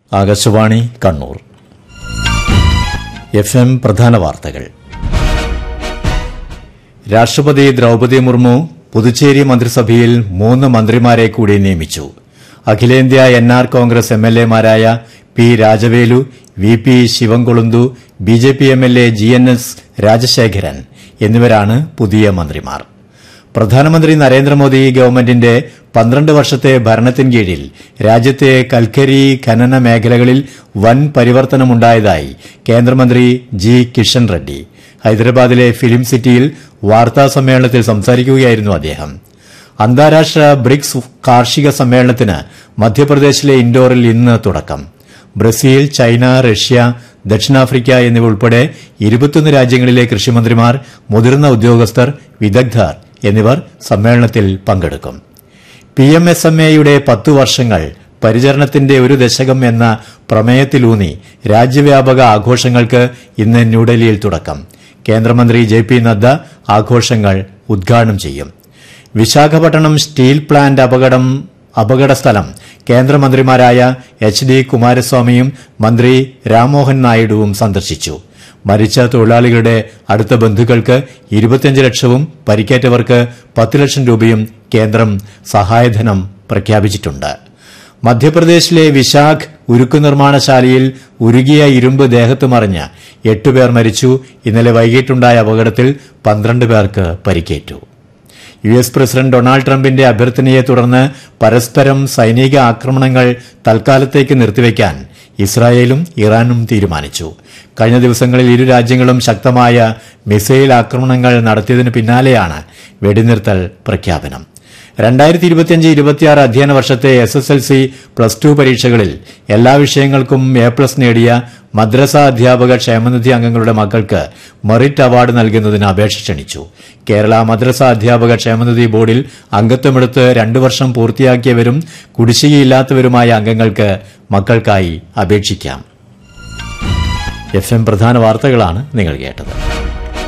Akashvani Kannur F M പ്രധാന വാർത്തകൾ രാഷ്ട്രപതി ദ്രൌപദി മുർമു പുതുച്ചേരി മന്ത്രിസഭയിൽ മൂന്ന് മന്ത്രിമാരെ കൂടി നിയമിച്ചു അഖിലേന്ത്യാ N R Congress M L എമാരായ P Rajavelu V P Sivankolunthu B J P M L A G N S Rajasekaran എന്നിവരാണ് പുതിയ മന്ത്രിമാർ പ്രധാനമന്ത്രി നരേന്ദ്രമോദി ഗവൺമെന്റിന്റെ പന്ത്രണ്ട് വർഷത്തെ ഭരണത്തിൻ കീഴിൽ രാജ്യത്തെ കൽക്കരി ഖനന മേഖലകളിൽ വൻ പരിവർത്തനമുണ്ടായതായി കേന്ദ്രമന്ത്രി ജി കിഷൻ റെഡ്ഡി ഹൈദരാബാദിലെ ഫിലിം സിറ്റിയിൽ വാർത്താ സമ്മേളനത്തിൽ സംസാരിക്കുകയായിരുന്നു അദ്ദേഹം അന്താരാഷ്ട്ര ബ്രിക്സ് കാർഷിക സമ്മേളനത്തിന് മധ്യപ്രദേശിലെ ഇൻഡോറിൽ ഇന്ന് തുടക്കം ബ്രസീൽ ചൈന റഷ്യ ദക്ഷിണാഫ്രിക്ക എന്നിവ ഉൾപ്പെടെ ഇരുപത്തൊന്ന് രാജ്യങ്ങളിലെ കൃഷിമന്ത്രിമാർ മുതിർന്ന ഉദ്യോഗസ്ഥർ വിദഗ്ധർ എന്നിവർ സമ്മേളനത്തിൽ പങ്കെടുക്കും പി എം എസ് എം എയുടെ പത്തു വർഷങ്ങൾ പരിചരണത്തിന്റെ ഒരു ദശകം എന്ന പ്രമേയത്തിലൂന്നി രാജ്യവ്യാപക ആഘോഷങ്ങൾക്ക് ഇന്ന് ന്യൂഡൽഹിയിൽ തുടക്കം കേന്ദ്രമന്ത്രി ജെ പി നദ്ദ ആഘോഷങ്ങൾ ഉദ്ഘാടനം ചെയ്യും വിശാഖപട്ടണം സ്റ്റീൽ പ്ലാന്റ് അപകടം അപകട സ്ഥലം കേന്ദ്രമന്ത്രിമാരായ എച്ച് ഡി കുമാരസ്വാമിയും മന്ത്രി രാംമോഹൻ നായിഡുവും സന്ദർശിച്ചു മരിച്ച തൊഴിലാളികളുടെ അടുത്ത ബന്ധുക്കൾക്ക് ഇരുപത്തിയഞ്ച് ലക്ഷവും പരിക്കേറ്റവർക്ക് പത്ത് ലക്ഷം രൂപയും കേന്ദ്രം സഹായധനം പ്രഖ്യാപിച്ചിട്ടുണ്ട് മധ്യപ്രദേശിലെ വിശാഖ് ഉരുക്കു നിർമ്മാണശാലയിൽ ഉരുകിയ ഇരുമ്പ് ദേഹത്ത് മറിഞ്ഞ് എട്ടുപേർ മരിച്ചു ഇന്നലെ വൈകിട്ടുണ്ടായ അപകടത്തിൽ പന്ത്രണ്ട് പേർക്ക് പരിക്കേറ്റു യു എസ് പ്രസിഡന്റ് ഡൊണാൾഡ് ട്രംപിന്റെ അഭ്യർത്ഥനയെ തുടർന്ന് പരസ്പരം സൈനിക ആക്രമണങ്ങൾ തൽക്കാലത്തേക്ക് നിർത്തിവെക്കാൻ ഇസ്രായേലും ഇറാനും തീരുമാനിച്ചു കഴിഞ്ഞ ദിവസങ്ങളിൽ ഇരു രാജ്യങ്ങളും ശക്തമായ മിസൈൽ ആക്രമണങ്ങൾ നടത്തിയതിനു പിന്നാലെയാണ് വെടിനിർത്തൽ പ്രഖ്യാപനം രണ്ടായിരത്തി ഇരുപത്തിയഞ്ച് ഇരുപത്തിയാറ് അധ്യയന വർഷത്തെ S S L C plus two പരീക്ഷകളിൽ എല്ലാ വിഷയങ്ങൾക്കും എ പ്ലസ് നേടിയ മദ്രസ അധ്യാപക ക്ഷേമനിധി അംഗങ്ങളുടെ മക്കൾക്ക് മെറിറ്റ് അവാർഡ് നൽകുന്നതിന് അപേക്ഷ ക്ഷണിച്ചു കേരള മദ്രസ അധ്യാപക ക്ഷേമനിധി ബോർഡിൽ അംഗത്വമെടുത്ത് രണ്ടു വർഷം പൂർത്തിയാക്കിയവരും കുടിശ്ശികയില്ലാത്തവരുമായ അംഗങ്ങൾക്ക് മക്കൾക്കായി അപേക്ഷിക്കാം എഫ് എം പ്രധാന വാർത്തകളാണ് നിങ്ങൾ കേട്ടത്